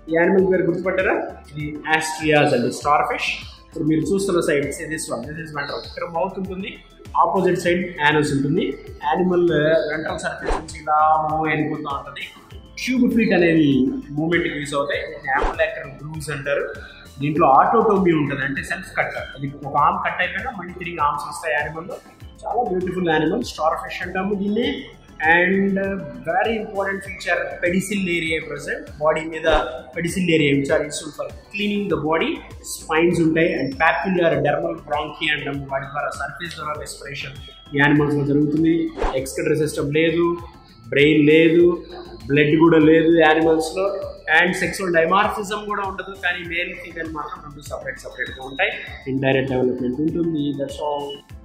ఈ యానిమల్ పేరు గుర్తుపట్టారా ఇది ఆస్ట్రియాస్ అండి స్టార్ ఫిష్ ఇప్పుడు మీరు చూస్తున్న side this one this is ventral ఇక్కడ మౌత్ ఉంటుంది ఆపోజిట్ సైడ్ యానస్ ఉంటుంది యానిమల్ వెంట్రల్ సర్ఫేస్ నుంచి ఇలా మూవ్ వెళ్ళిపోతూ ఉంటుంది ట్యూబ్ ఫీట్ అనేవి మూమెంట్కి యూస్ అవుతాయి యామ్లాకర్ గ్రూవ్స్ అంటారు దీంట్లో ఆటోటోమీ ఉంటుంది అంటే సెల్ఫ్ కట్ అది ఒక ఆర్మ్ కట్ అయిపోయినా మళ్ళీ తిరిగి ఆర్మ్స్ వస్తాయి యానిమల్లో చాలా బ్యూటిఫుల్ యానిమల్ స్టార్ ఫిష్ అంటాము దీన్ని and very important feature pedicel area present body మీద pedicel area which are useful for cleaning the body spines ఉంటాయి అండ్ ప్యాక్యులర్ డెర్మల్ బ్రాంకి అంటాము వాటి ద్వారా సర్ఫేస్ ద్వారా రెస్పిరేషన్ ఈ యానిమల్స్లో జరుగుతుంది ఎక్స్కటరీ సిస్టమ్ లేదు బ్రెయిన్ లేదు బ్లడ్ కూడా లేదు యానిమల్స్లో అండ్ సెక్సువల్ డైమార్ఫిజం కూడా ఉండదు కానీ మేల్ ఫీమేల్ మాత్రం రెండు సపరేట్ సపరేట్గా ఉంటాయి ఇండైరెక్ట్ డెవలప్మెంట్ ఉంటుంది దట్స్ ఆల్